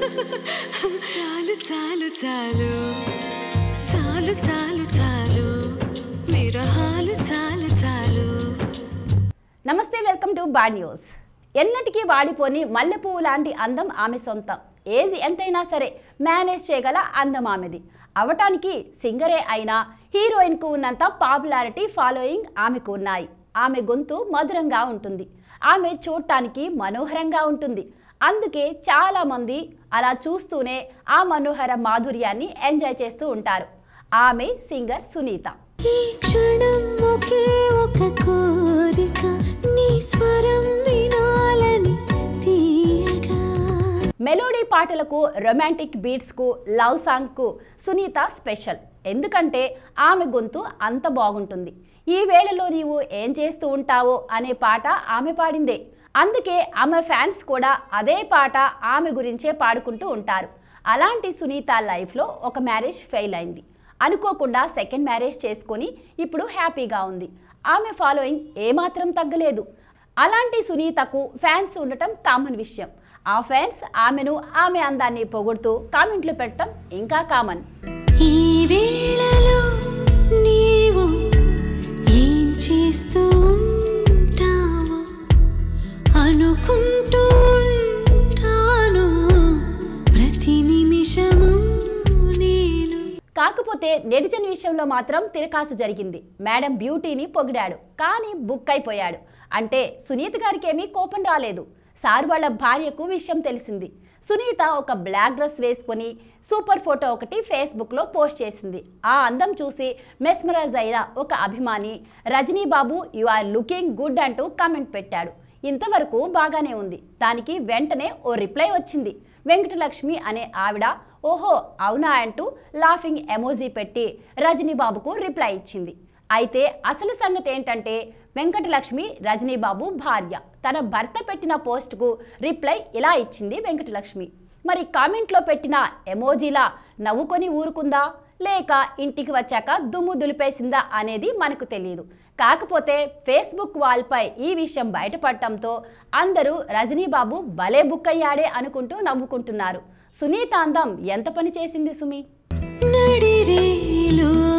చాలు చాలు చాలు చాలు చాలు చాలు విరహాలు చాలు చాలు నమస్తే వెల్కమ్ టు బాడ్ న్యూస్ ఎన్నటికీ వాడిపోని మల్లెపువ్వు లాంటి అందం ఆమె సొంతం ఏజ్ ఎంతైనా సరే మేనేజ్ చేయగల అందం ఆమెది అవటానికి సింగరే అయినా హీరోయిన్కు ఉన్నంత పాపులారిటీ ఫాలోయింగ్ ఆమెకు ఉన్నాయి ఆమె గొంతు మధురంగా ఉంటుంది ఆమె చూడటానికి మనోహరంగా ఉంటుంది అందుకే చాలామంది అలా చూస్తూనే ఆ మనోహర మాధుర్యాన్ని ఎంజాయ్ చేస్తూ ఉంటారు ఆమె సింగర్ సునీత ఈ క్షణం ఒకే ఒక కోరిక నీ స్వరం వినాలని తీయగా మెలోడీ పాటలకు రొమాంటిక్ బీట్స్కు లవ్ సాంగ్కు సునీత స్పెషల్ ఎందుకంటే ఆమె గొంతు అంత బాగుంటుంది ఈ వేళలో నీవు ఏం చేస్తూ ఉంటావో అనే పాట ఆమె పాడిందే అందుకే ఆమె ఫ్యాన్స్ కూడా అదే పాట ఆమె గురించే పాడుకుంటూ ఉంటారు అలాంటి సునీత లైఫ్లో ఒక మ్యారేజ్ ఫెయిల్ అయింది అనుకోకుండా సెకండ్ మ్యారేజ్ చేసుకొని ఇప్పుడు హ్యాపీగా ఉంది ఆమె ఫాలోయింగ్ ఏమాత్రం తగ్గలేదు అలాంటి సునీతకు ఫ్యాన్స్ ఉండటం కామన్ విషయం ఆ ఫ్యాన్స్ ఆమెను ఆమె అందాన్ని పొగుడుతూ కామెంట్లు పెట్టడం ఇంకా కామన్ ఈ వేళలో నీవు ఏం చేస్తూ ఉంటావో అనుకుంటూ ఉంటాను ప్రతి నిమిషము నేను కాకపోతే నెటిజన్ విషయంలో మాత్రం తిరకాసు జరిగింది మేడం బ్యూటీని పొగిడాడు కానీ బుక్ అయిపోయాడు అంటే సునీత గారికి ఏమీ కోపం రాలేదు సార్ వాళ్ళ భార్యకు విషయం తెలిసింది సునీత ఒక బ్లాక్ డ్రెస్ వేసుకొని సూపర్ ఫోటో ఒకటి ఫేస్బుక్లో పోస్ట్ చేసింది ఆ అందం చూసి మెస్మరైజ్ అయిన ఒక అభిమాని Rajani Babu you are looking good అంటూ కామెంట్ పెట్టాడు ఇంతవరకు బాగానే ఉంది దానికి వెంటనే ఓ రిప్లై వచ్చింది వెంకటలక్ష్మి అనే ఆవిడ ఓహో అవునా అంటూ లాఫింగ్ ఎమోజీ పెట్టి రజనీ బాబుకు రిప్లై ఇచ్చింది అయితే అసలు సంగతి ఏంటంటే వెంకటలక్ష్మి రజనీ బాబు భార్య తన భర్త పెట్టిన పోస్ట్కు రిప్లై ఇలా ఇచ్చింది వెంకటలక్ష్మి మరి కామెంట్లో పెట్టిన ఎమోజీలా నవ్వుకొని ఊరుకుందా లేక ఇంటికి వచ్చాక దుమ్ము దులిపేసిందా అనేది మనకు తెలియదు కాకపోతే ఫేస్బుక్ వాల్పై ఈ విషయం బయటపడటంతో అందరూ రజనీ బాబు భలే బుక్ అయ్యాడే అనుకుంటూ నవ్వుకుంటున్నారు సునీత అందం ఎంత పని చేసింది సుమి నడిరేలో